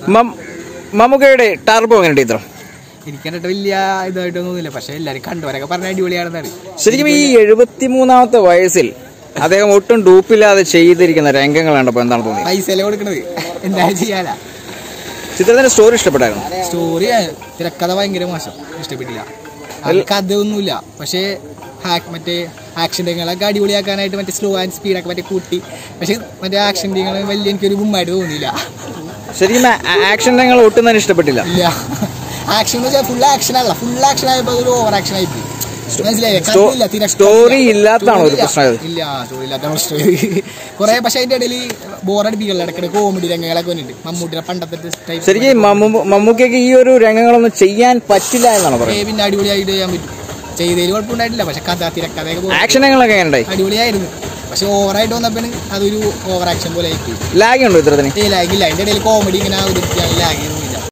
മം- മമ്മൂക്കയുടെ ടാർബോ എങ്ങനെയുണ്ട് ചിത്രം എനിക്ക് കണ്ടിട്ട് വലിയ ഇതായിട്ടൊന്നും തോന്നില്ല പക്ഷെ എല്ലാവരും കണ്ടവരൊക്കെ പറഞ്ഞ അടിപൊളിയാണെന്നാണ് ശരിക്കും ഈ എഴുപത്തിമൂന്നാമത്തെ വയസ്സിൽ അദ്ദേഹം ഒട്ടും ഡൂപ്പില്ലാതെ ചെയ്തിരിക്കുന്ന രംഗങ്ങൾ കണ്ടപ്പോൾ എന്താണ് തോന്നിയത് പൈസയിലെ കൊടുക്കണത് എന്താ ചെയ്യാനാ ചിത്രത്തിന്റെ സ്റ്റോറി ഇഷ്ടപ്പെട്ടായിരുന്നു സ്റ്റോറി തിരക്കഥ ഭയങ്കര മോശം ഇഷ്ടപ്പെട്ടില്ല അത് കഥയൊന്നുമില്ല പക്ഷേ ഹാക്ക് മറ്റേ ആക്ഷൻ രംഗങ്ങളൊക്കെ അടിപൊളിയാക്കാനായിട്ട് മറ്റേ സ്ലോ ആൻഡ് സ്പീഡൊക്കെ മറ്റേ കൂട്ടി പക്ഷേ മറ്റേ ആക്ഷൻ രംഗങ്ങൾ വലിയ എനിക്കൊരു ബുമ്മായിട്ട് തോന്നിയില്ല ശരിക്കും ആക്ഷൻ രംഗങ്ങൾ ഒട്ടും തന്നെ ഇഷ്ടപ്പെട്ടില്ല ഇല്ല ആക്ഷൻ എന്ന് വെച്ചാൽ ഫുൾ ആക്ഷൻ അല്ല ഫുൾ ആക്ഷൻ ആയപ്പോൾ അതൊരു ഓവർ ആക്ഷൻ ആയിപ്പോയി മനസ്സിലായില്ലേ സ്റ്റോ- കഥയില്ല, തിരക്കഥയില്ല. സ്റ്റോറി ഇല്ലാത്തതാണോ ഒരു സ്റ്റോറി ഇല്ല. പ്രശ്നം ഇത്? ഇല്ല സ്റ്റോറി ഇല്ലാത്താണ് പ്രശ്നം കുറെ പക്ഷെ അതിന്റെ ഇടയിൽ ബോറടിപ്പിക്കല ഇടയ്ക്കിടെ കോമഡി രംഗങ്ങളൊക്കെ വന്നിട്ട് മമ്മൂട്ടിയുടെ പണ്ടത്തെ type ശരിക്കും മമ്മൂ- മമ്മൂക്കയ്ക്ക് ഈ ഒരു രംഗങ്ങളൊന്നും ചെയ്യാൻ പറ്റില്ല എന്നാണ് പറയുന്നത് ഏ, പിന്നെ അടിപൊളിയായിട്ട് ചെയ്യാൻ പറ്റും ചെയ്തതിൽ കുഴപ്പമുണ്ടായിട്ടില്ല പക്ഷെ കഥ തിരക്കഥയൊക്കെ പോ- ആക്ഷൻ രംഗങ്ങളൊക്കെ എങ്ങനെയുണ്ടായി അടിപൊളിയായിരുന്നു പക്ഷെ ഓവറായിട്ട് വന്നപ്പോൾ അതൊരു ഓവർ ആക്ഷൻ പോലെ ആയിപ്പോയി ലാഗ് ഉണ്ടോ ചിത്രത്തിന് ഏ ലാഗില്ല അതിന്റെ ഇടയിൽ കോമഡി ഇങ്ങനെ അവതരിപ്പിക്കാൻ ലാഗ്